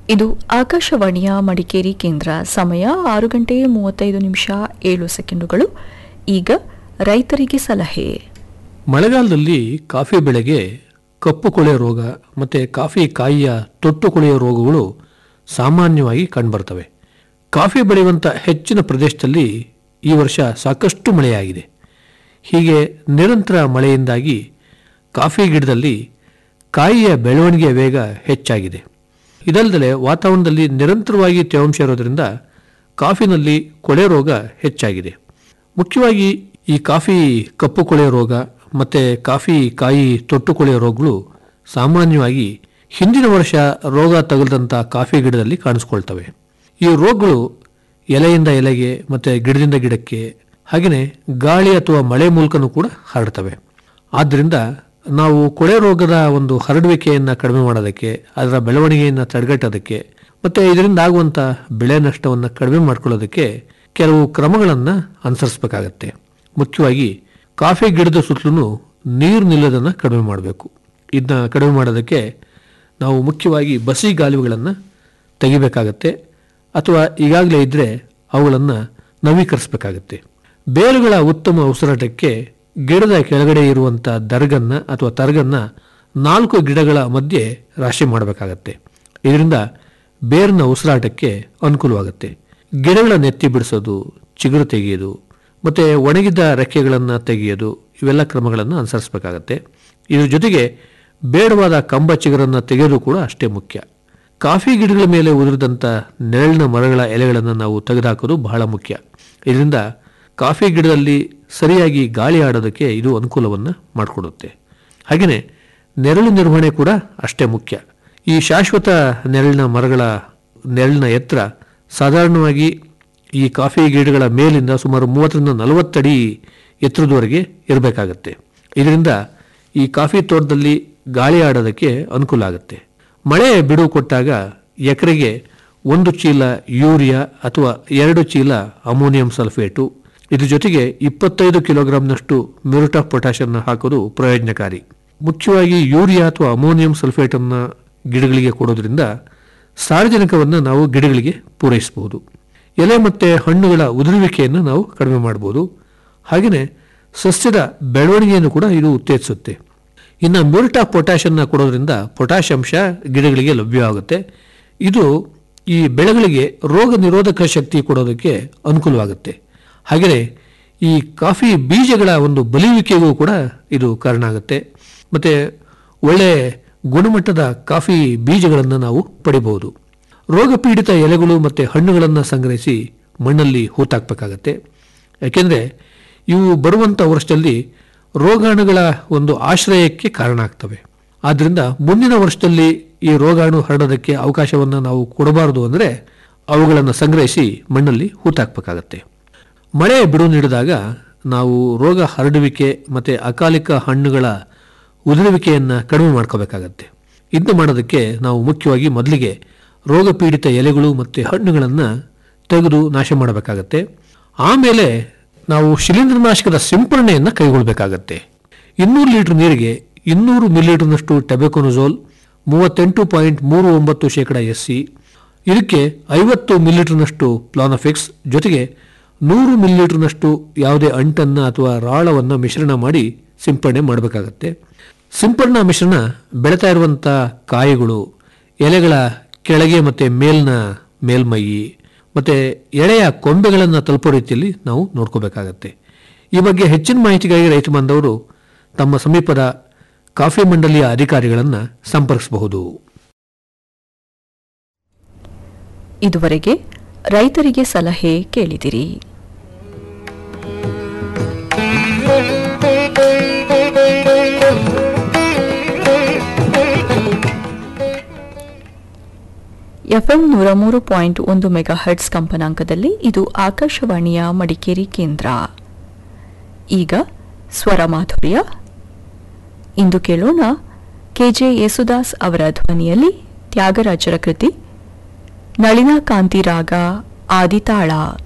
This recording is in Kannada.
ಇದು ಆಕಾಶವಾಣಿಯ ಮಡಿಕೇರಿ ಕೇಂದ್ರ ಸಮಯ ಆರು ಗಂಟೆ ಮೂವತ್ತೈದು ನಿಮಿಷ ಏಳು ಸೆಕೆಂಡುಗಳು ಈಗ ರೈತರಿಗೆ ಸಲಹೆ ಮಳೆಗಾಲದಲ್ಲಿ ಕಾಫಿ ಬೆಳೆಗೆ ಕಪ್ಪು ಕೊಳೆ ರೋಗ ಮತ್ತು ಕಾಫಿ ಕಾಯಿಯ ತೊಟ್ಟು ಕೊಳೆಯುವ ರೋಗಗಳು ಸಾಮಾನ್ಯವಾಗಿ ಕಂಡುಬರ್ತವೆ ಕಾಫಿ ಬೆಳೆಯುವಂಥ ಹೆಚ್ಚಿನ ಪ್ರದೇಶದಲ್ಲಿ ಈ ವರ್ಷ ಸಾಕಷ್ಟು ಮಳೆಯಾಗಿದೆ ಹೀಗೆ ನಿರಂತರ ಮಳೆಯಿಂದಾಗಿ ಕಾಫಿ ಗಿಡದಲ್ಲಿ ಕಾಯಿಯ ಬೆಳವಣಿಗೆಯ ವೇಗ ಹೆಚ್ಚಾಗಿದೆ ಇದಲ್ಲದೆ ವಾತಾವರಣದಲ್ಲಿ ನಿರಂತರವಾಗಿ ತೇವಾಂಶ ಇರೋದರಿಂದ ಕಾಫಿನಲ್ಲಿ ಕೊಳೆ ರೋಗ ಹೆಚ್ಚಾಗಿದೆ ಮುಖ್ಯವಾಗಿ ಈ ಕಾಫಿ ಕಪ್ಪು ಕೊಳೆಯ ರೋಗ ಮತ್ತು ಕಾಫಿ ಕಾಯಿ ತೊಟ್ಟು ಕೊಳೆಯ ರೋಗಗಳು ಸಾಮಾನ್ಯವಾಗಿ ಹಿಂದಿನ ವರ್ಷ ರೋಗ ತಗುಲಿದಂಥ ಕಾಫಿ ಗಿಡದಲ್ಲಿ ಕಾಣಿಸ್ಕೊಳ್ತವೆ ಈ ರೋಗಗಳು ಎಲೆಯಿಂದ ಎಲೆಗೆ ಮತ್ತು ಗಿಡದಿಂದ ಗಿಡಕ್ಕೆ ಹಾಗೆಯೇ ಗಾಳಿ ಅಥವಾ ಮಳೆ ಮೂಲಕನೂ ಕೂಡ ಹರಡ್ತವೆ ಆದ್ದರಿಂದ ನಾವು ಕೊಳೆ ರೋಗದ ಒಂದು ಹರಡುವಿಕೆಯನ್ನು ಕಡಿಮೆ ಮಾಡೋದಕ್ಕೆ ಅದರ ಬೆಳವಣಿಗೆಯನ್ನು ತಡೆಗಟ್ಟೋದಕ್ಕೆ ಮತ್ತು ಇದರಿಂದ ಆಗುವಂಥ ಬೆಳೆ ನಷ್ಟವನ್ನು ಕಡಿಮೆ ಮಾಡ್ಕೊಳ್ಳೋದಕ್ಕೆ ಕೆಲವು ಕ್ರಮಗಳನ್ನು ಅನುಸರಿಸಬೇಕಾಗತ್ತೆ ಮುಖ್ಯವಾಗಿ ಕಾಫಿ ಗಿಡದ ಸುತ್ತಲೂ ನೀರು ನಿಲ್ಲೋದನ್ನು ಕಡಿಮೆ ಮಾಡಬೇಕು ಇದನ್ನ ಕಡಿಮೆ ಮಾಡೋದಕ್ಕೆ ನಾವು ಮುಖ್ಯವಾಗಿ ಬಸಿ ಗಾಲುವೆಗಳನ್ನು ತೆಗಿಬೇಕಾಗತ್ತೆ ಅಥವಾ ಈಗಾಗಲೇ ಇದ್ದರೆ ಅವುಗಳನ್ನು ನವೀಕರಿಸಬೇಕಾಗತ್ತೆ ಬೇರುಗಳ ಉತ್ತಮ ಉಸಿರಾಟಕ್ಕೆ ಗಿಡದ ಕೆಳಗಡೆ ಇರುವಂಥ ದರ್ಗನ್ನು ಅಥವಾ ತರ್ಗನ್ನು ನಾಲ್ಕು ಗಿಡಗಳ ಮಧ್ಯೆ ರಾಶಿ ಮಾಡಬೇಕಾಗತ್ತೆ ಇದರಿಂದ ಬೇರಿನ ಉಸಿರಾಟಕ್ಕೆ ಅನುಕೂಲವಾಗುತ್ತೆ ಗಿಡಗಳ ನೆತ್ತಿ ಬಿಡಿಸೋದು ಚಿಗುರು ತೆಗೆಯೋದು ಮತ್ತು ಒಣಗಿದ ರೆಕ್ಕೆಗಳನ್ನು ತೆಗೆಯೋದು ಇವೆಲ್ಲ ಕ್ರಮಗಳನ್ನು ಅನುಸರಿಸಬೇಕಾಗತ್ತೆ ಇದ್ರ ಜೊತೆಗೆ ಬೇಡವಾದ ಕಂಬ ಚಿಗುರನ್ನು ತೆಗೆಯೋದು ಕೂಡ ಅಷ್ಟೇ ಮುಖ್ಯ ಕಾಫಿ ಗಿಡಗಳ ಮೇಲೆ ಉದುರಿದಂಥ ನೆರಳಿನ ಮರಗಳ ಎಲೆಗಳನ್ನು ನಾವು ತೆಗೆದುಹಾಕೋದು ಬಹಳ ಮುಖ್ಯ ಇದರಿಂದ ಕಾಫಿ ಗಿಡದಲ್ಲಿ ಸರಿಯಾಗಿ ಗಾಳಿ ಆಡೋದಕ್ಕೆ ಇದು ಅನುಕೂಲವನ್ನು ಮಾಡಿಕೊಡುತ್ತೆ ಹಾಗೆಯೇ ನೆರಳು ನಿರ್ವಹಣೆ ಕೂಡ ಅಷ್ಟೇ ಮುಖ್ಯ ಈ ಶಾಶ್ವತ ನೆರಳಿನ ಮರಗಳ ನೆರಳಿನ ಎತ್ತರ ಸಾಧಾರಣವಾಗಿ ಈ ಕಾಫಿ ಗಿಡಗಳ ಮೇಲಿಂದ ಸುಮಾರು ಮೂವತ್ತರಿಂದ ನಲವತ್ತಡಿ ಎತ್ತರದವರೆಗೆ ಇರಬೇಕಾಗತ್ತೆ ಇದರಿಂದ ಈ ಕಾಫಿ ತೋಟದಲ್ಲಿ ಗಾಳಿ ಆಡೋದಕ್ಕೆ ಅನುಕೂಲ ಆಗುತ್ತೆ ಮಳೆ ಬಿಡುವು ಕೊಟ್ಟಾಗ ಎಕರೆಗೆ ಒಂದು ಚೀಲ ಯೂರಿಯಾ ಅಥವಾ ಎರಡು ಚೀಲ ಅಮೋನಿಯಂ ಸಲ್ಫೇಟು ಇದ್ರ ಜೊತೆಗೆ ಇಪ್ಪತ್ತೈದು ಕಿಲೋಗ್ರಾಂನಷ್ಟು ಮ್ಯೂರಿಟ್ ಆಫ್ ಪೊಟ್ಯಾಷನ್ನು ಹಾಕೋದು ಪ್ರಯೋಜನಕಾರಿ ಮುಖ್ಯವಾಗಿ ಯೂರಿಯಾ ಅಥವಾ ಅಮೋನಿಯಂ ಸಲ್ಫೇಟನ್ನು ಗಿಡಗಳಿಗೆ ಕೊಡೋದ್ರಿಂದ ಸಾರ್ವಜನಿಕವನ್ನು ನಾವು ಗಿಡಗಳಿಗೆ ಪೂರೈಸಬಹುದು ಎಲೆ ಮತ್ತು ಹಣ್ಣುಗಳ ಉದುರುವಿಕೆಯನ್ನು ನಾವು ಕಡಿಮೆ ಮಾಡ್ಬೋದು ಹಾಗೆಯೇ ಸಸ್ಯದ ಬೆಳವಣಿಗೆಯನ್ನು ಕೂಡ ಇದು ಉತ್ತೇಜಿಸುತ್ತೆ ಇನ್ನು ಮ್ಯೂರಿಟ್ ಆಫ್ ಪೊಟ್ಯಾಷನ್ನ ಕೊಡೋದ್ರಿಂದ ಪೊಟ್ಯಾಷ್ ಅಂಶ ಗಿಡಗಳಿಗೆ ಲಭ್ಯವಾಗುತ್ತೆ ಇದು ಈ ಬೆಳೆಗಳಿಗೆ ರೋಗ ನಿರೋಧಕ ಶಕ್ತಿ ಕೊಡೋದಕ್ಕೆ ಅನುಕೂಲವಾಗುತ್ತೆ ಹಾಗೆಯೇ ಈ ಕಾಫಿ ಬೀಜಗಳ ಒಂದು ಬಲಿಯುವಿಕೆಗೂ ಕೂಡ ಇದು ಕಾರಣ ಆಗುತ್ತೆ ಮತ್ತು ಒಳ್ಳೆ ಗುಣಮಟ್ಟದ ಕಾಫಿ ಬೀಜಗಳನ್ನು ನಾವು ಪಡಿಬಹುದು ರೋಗ ಪೀಡಿತ ಎಲೆಗಳು ಮತ್ತು ಹಣ್ಣುಗಳನ್ನು ಸಂಗ್ರಹಿಸಿ ಮಣ್ಣಲ್ಲಿ ಹೂತಾಕಬೇಕಾಗತ್ತೆ ಯಾಕೆಂದರೆ ಇವು ಬರುವಂಥ ವರ್ಷದಲ್ಲಿ ರೋಗಾಣುಗಳ ಒಂದು ಆಶ್ರಯಕ್ಕೆ ಕಾರಣ ಆಗ್ತವೆ ಆದ್ದರಿಂದ ಮುಂದಿನ ವರ್ಷದಲ್ಲಿ ಈ ರೋಗಾಣು ಹರಡೋದಕ್ಕೆ ಅವಕಾಶವನ್ನು ನಾವು ಕೊಡಬಾರದು ಅಂದರೆ ಅವುಗಳನ್ನು ಸಂಗ್ರಹಿಸಿ ಮಣ್ಣಲ್ಲಿ ಹೂತಾಕಬೇಕಾಗತ್ತೆ ಮಳೆ ಬಿಡುವು ನೀಡಿದಾಗ ನಾವು ರೋಗ ಹರಡುವಿಕೆ ಮತ್ತು ಅಕಾಲಿಕ ಹಣ್ಣುಗಳ ಉದುರುವಿಕೆಯನ್ನು ಕಡಿಮೆ ಮಾಡ್ಕೋಬೇಕಾಗತ್ತೆ ಇದನ್ನು ಮಾಡೋದಕ್ಕೆ ನಾವು ಮುಖ್ಯವಾಗಿ ಮೊದಲಿಗೆ ರೋಗ ಪೀಡಿತ ಎಲೆಗಳು ಮತ್ತು ಹಣ್ಣುಗಳನ್ನು ತೆಗೆದು ನಾಶ ಮಾಡಬೇಕಾಗತ್ತೆ ಆಮೇಲೆ ನಾವು ಶಿಲೀಂಧ್ರನಾಶಕದ ಸಿಂಪರಣೆಯನ್ನು ಕೈಗೊಳ್ಳಬೇಕಾಗತ್ತೆ ಇನ್ನೂರು ಲೀಟರ್ ನೀರಿಗೆ ಇನ್ನೂರು ಮಿಲಿಲೀಟರ್ನಷ್ಟು ಟೆಬೆಕೊನಜೋಲ್ ಮೂವತ್ತೆಂಟು ಪಾಯಿಂಟ್ ಮೂರು ಒಂಬತ್ತು ಶೇಕಡ ಎಸ್ ಸಿ ಇದಕ್ಕೆ ಐವತ್ತು ಮಿಲಿಲೀಟರ್ನಷ್ಟು ಪ್ಲಾನಫಿಕ್ಸ್ ಜೊತೆಗೆ ನೂರು ಮಿಲಿಲೀಟರ್ನಷ್ಟು ಯಾವುದೇ ಅಂಟನ್ನು ಅಥವಾ ರಾಳವನ್ನು ಮಿಶ್ರಣ ಮಾಡಿ ಸಿಂಪರಣೆ ಮಾಡಬೇಕಾಗತ್ತೆ ಸಿಂಪರಣಾ ಮಿಶ್ರಣ ಬೆಳೀತಾ ಇರುವಂಥ ಕಾಯಿಗಳು ಎಲೆಗಳ ಕೆಳಗೆ ಮತ್ತು ಮೇಲಿನ ಮೇಲ್ಮೈಯಿ ಮತ್ತು ಎಳೆಯ ಕೊಂಬೆಗಳನ್ನು ತಲುಪೋ ರೀತಿಯಲ್ಲಿ ನಾವು ನೋಡ್ಕೋಬೇಕಾಗತ್ತೆ ಈ ಬಗ್ಗೆ ಹೆಚ್ಚಿನ ಮಾಹಿತಿಗಾಗಿ ರೈತ ಬಾಂಧವರು ತಮ್ಮ ಸಮೀಪದ ಕಾಫಿ ಮಂಡಳಿಯ ಅಧಿಕಾರಿಗಳನ್ನು ಸಂಪರ್ಕಿಸಬಹುದು ಇದುವರೆಗೆ ರೈತರಿಗೆ ಸಲಹೆ ಕೇಳಿದಿರಿ ಎಫ್ಎಂ ನೂರ ಮೂರು ಪಾಯಿಂಟ್ ಒಂದು ಮೆಗಾ ಹರ್ಟ್ಸ್ ಕಂಪನಾಂಕದಲ್ಲಿ ಇದು ಆಕಾಶವಾಣಿಯ ಮಡಿಕೇರಿ ಕೇಂದ್ರ ಈಗ ಸ್ವರ ಮಾಧುರ್ಯ ಇಂದು ಕೇಳೋಣ ಕೆಜೆ ಯೇಸುದಾಸ್ ಅವರ ಧ್ವನಿಯಲ್ಲಿ ತ್ಯಾಗರಾಜರ ಕೃತಿ ನಳಿನಾಕಾಂತಿ ರಾಗ ಆದಿತಾಳ